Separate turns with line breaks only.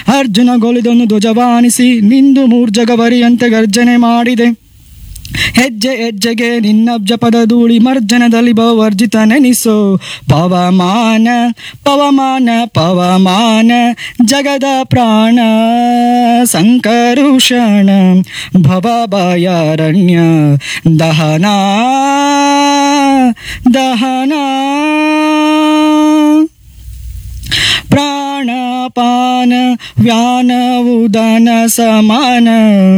ಅರ್ಜುನ ಗೊಲಿದೊಂದು ಧ್ವಜವಾಣಿಸಿ ನಿಂದು ಮೂರ್ಜಗವರಿಯಂತೆ ಗರ್ಜನೆ ಮಾಡಿದೆ ಹೆಜ್ಜೆ ಹೆಜ್ಜೆಗೆ ನಿನ್ನ ಜಪದ ಧೂಳಿ ಮರ್ಜನದಲ್ಲಿ ಭವರ್ಜಿತ ನೆನಿಸೋ ಪವಮಾನ ಪವಮಾನ ಪವಮಾನ ಜಗದ ಪ್ರಾಣ ಸಂಕರುಷಣ ಭವಭಯಾರಣ್ಯ ದಹನ ದಹನ ಪ್ರಾಣಪಾನ ವ್ಯಾನ ಉದನ ಸಮಾನ